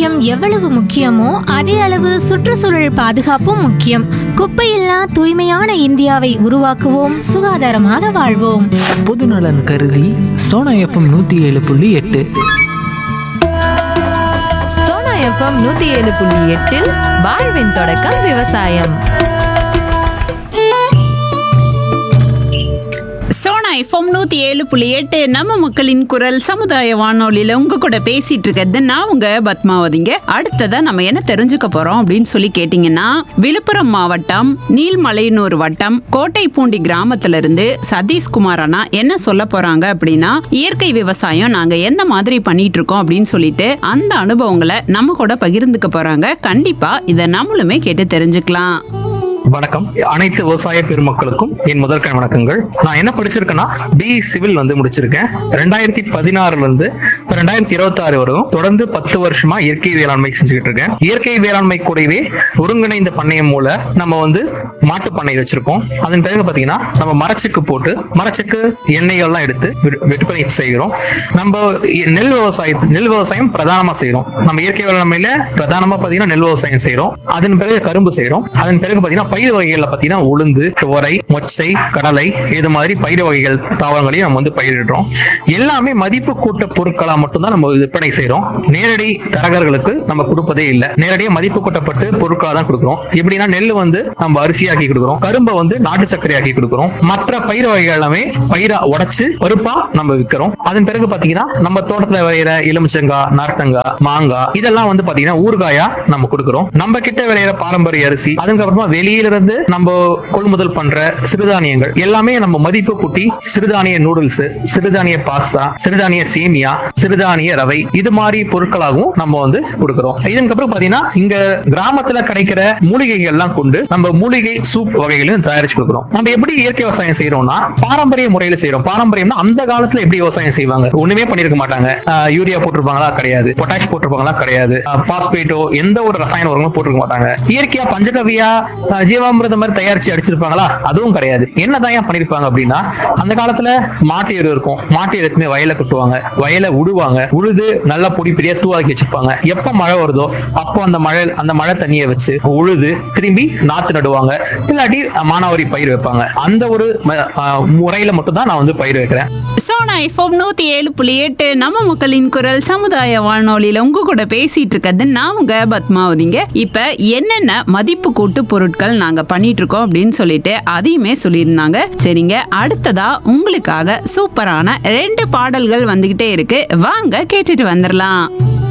ஆரோக்கியம் எவ்வளவு முக்கியமோ அதே அளவு சுற்றுச்சூழல் பாதுகாப்பும் முக்கியம் குப்பையில்லா தூய்மையான இந்தியாவை உருவாக்குவோம் சுகாதாரமாக வாழ்வோம் பொதுநலன் கருதி சோனா எஃப்எம் நூற்றி ஏழு புள்ளி எட்டு சோனா எஃப்எம் நூத்தி ஏழு புள்ளி எட்டில் வாழ்வின் தொடக்கம் விவசாயம் சோனா எஃப்எம் நூத்தி ஏழு புள்ளி எட்டு நம்ம மக்களின் குரல் சமுதாய வானொலியில உங்க கூட பேசிட்டு இருக்கிறது நான் உங்க பத்மாவதிங்க அடுத்ததா நம்ம என்ன தெரிஞ்சுக்க போறோம் அப்படின்னு சொல்லி கேட்டீங்கன்னா விழுப்புரம் மாவட்டம் நீல்மலையனூர் வட்டம் கோட்டைப்பூண்டி கிராமத்துல இருந்து சதீஷ்குமார் அண்ணா என்ன சொல்ல போறாங்க அப்படின்னா இயற்கை விவசாயம் நாங்க எந்த மாதிரி பண்ணிட்டு இருக்கோம் அப்படின்னு சொல்லிட்டு அந்த அனுபவங்களை நம்ம கூட பகிர்ந்துக்க போறாங்க கண்டிப்பா இதை நம்மளுமே கேட்டு தெரிஞ்சுக்கலாம் வணக்கம் அனைத்து விவசாய பெருமக்களுக்கும் என் முதற்கண் வணக்கங்கள் நான் என்ன படிச்சிருக்கேன்னா பி சிவில் வந்து முடிச்சிருக்கேன் ரெண்டாயிரத்தி பதினாறுல இருந்து ரெண்டாயிரத்தி இருபத்தி ஆறு வரையும் தொடர்ந்து பத்து வருஷமா இயற்கை வேளாண்மை செஞ்சுக்கிட்டு இருக்கேன் இயற்கை வேளாண்மை கூடவே ஒருங்கிணைந்த பண்ணையம் மூல நம்ம வந்து மாட்டு பண்ணை வச்சிருக்கோம் அதன் பிறகு பாத்தீங்கன்னா நம்ம மரச்சுக்கு போட்டு மரச்சுக்கு எண்ணெய் எல்லாம் எடுத்து வி- விற்பனை செய்கிறோம் நம்ம இ- நெல் விவசாயம் நெல் விவசாயம் பிரதானமா செய்யறோம் நம்ம இயற்கை வேளாண்மையில பிரதானமா பாத்தீங்கன்னா நெல் விவசாயம் செய்யறோம் அதன் பிறகு கரும்பு செய்யறோம் அதன் பிறகு பாத்தீங்கன்னா பயிர் வகைகள்ல பாத்தீங்கன்னா உளுந்து துவரை மொச்சை கடலை இது மாதிரி பயிர் வகைகள் தாவரங்களையும் நம்ம வந்து பயிரிடுறோம் எல்லாமே மதிப்பு கூட்ட பொருட்களா மட்டும்தான் நம்ம விற்பனை செய்யறோம் நேரடி தரகர்களுக்கு நம்ம கொடுப்பதே இல்ல நேரடியா மதிப்பு கூட்டப்பட்டு பொருட்களா தான் கொடுக்குறோம் எப்படின்னா நெல் வந்து நம்ம அரிசியாக்கி கொடுக்குறோம் கரும்பை வந்து நாட்டு சர்க்கரையாக்கி கொடுக்குறோம் மற்ற பயிர் வகைகள் எல்லாமே பயிரா உடைச்சு பருப்பா நம்ம விற்கிறோம் அதன் பிறகு பாத்தீங்கன்னா நம்ம தோட்டத்துல விளையிற எலுமிச்சங்காய் நார்த்தங்காய் மாங்காய் இதெல்லாம் வந்து பாத்தீங்கன்னா ஊறுகாயா நம்ம கொடுக்குறோம் நம்ம கிட்ட விளையிற பாரம்பரிய அரிசி அதுக்கப்புறமா வெளியில இருந்து நம்ம கொள்முதல் பண்ற சிறுதானியங்கள் எல்லாமே நம்ம மதிப்பு கூட்டி சிறுதானிய நூடுல்ஸ் சிறுதானிய பாஸ்தா சிறுதானிய சேமியா சிறுதானிய ரவை இது மாதிரி பொருட்களாகவும் நம்ம வந்து கொடுக்குறோம் இதுக்கப்புறம் பாத்தீங்கன்னா இங்க கிராமத்துல கிடைக்கிற மூலிகைகள் எல்லாம் கொண்டு நம்ம மூலிகை சூப் வகைகளையும் தயாரிச்சு கொடுக்குறோம் நம்ம எப்படி இயற்கை விவசாயம் செய்யறோம்னா பாரம்பரிய முறையில செய்யறோம் பாரம்பரியம்னா அந்த காலத்துல எப்படி விவசாயம் செய்வாங்க ஒண்ணுமே பண்ணிருக்க மாட்டாங்க ஆஹ் யூரியா போட்டிருப்பாங்களா கிடையாது பொட்டாஷ் போட்டிருப்பாங்களா கிடையாது பாஸ்பேட்டோ எந்த ஒரு ரசாயன உரங்களும் போட்டிருக்க மாட்டாங்க இயற்கையா பஞ்சகவியா ஆஹ் ஜீவாமிர்தம் மாதிரி தயாரிச்சு அடிச்சிருப்பாங்களா அதுவும் கிடையாது என்னதான் ஏன் பண்ணிருப்பாங்க அப்படின்னா அந்த காலத்துல மாட்டு எரு இருக்கும் மாட்டு எரு எடுத்துமே வயல்ல கட்டுவாங்க வயலை உழுவாங்க உழுது நல்லா பொடி பெரிய தூவாக்கி வச்சிருப்பாங்க எப்ப மழை வருதோ அப்போ அந்த மழை அந்த மழை தண்ணியை வச்சு உழுது திரும்பி நாத்து நடுவாங்க இல்லாட்டி மானாவாரி பயிர் வைப்பாங்க அந்த ஒரு ம- ஆஹ் முறையில மட்டும் தான் நான் வந்து பயிர் வைக்கிறேன் சோனா எஃப்எம் நூத்தி ஏழு புள்ளி எட்டு நம்ம மக்களின் குரல் சமுதாய வானொலியில உங்க கூட பேசிட்டு இருக்கிறது நான் உங்க பத்மாவதிங்க இப்ப என்னென்ன மதிப்பு கூட்டு பொருட்கள் நாங்க பண்ணிட்டு இருக்கோம் அப்படின்னு சொல்லிட்டு அதையுமே சொல்லியிருந்தாங்க சரிங்க அடுத்ததா உங்களுக்காக சூப்பரான ரெண்டு பாடல்கள் வந்துகிட்டே இருக்கு வாங்க கேட்டுட்டு வந்துடலாம்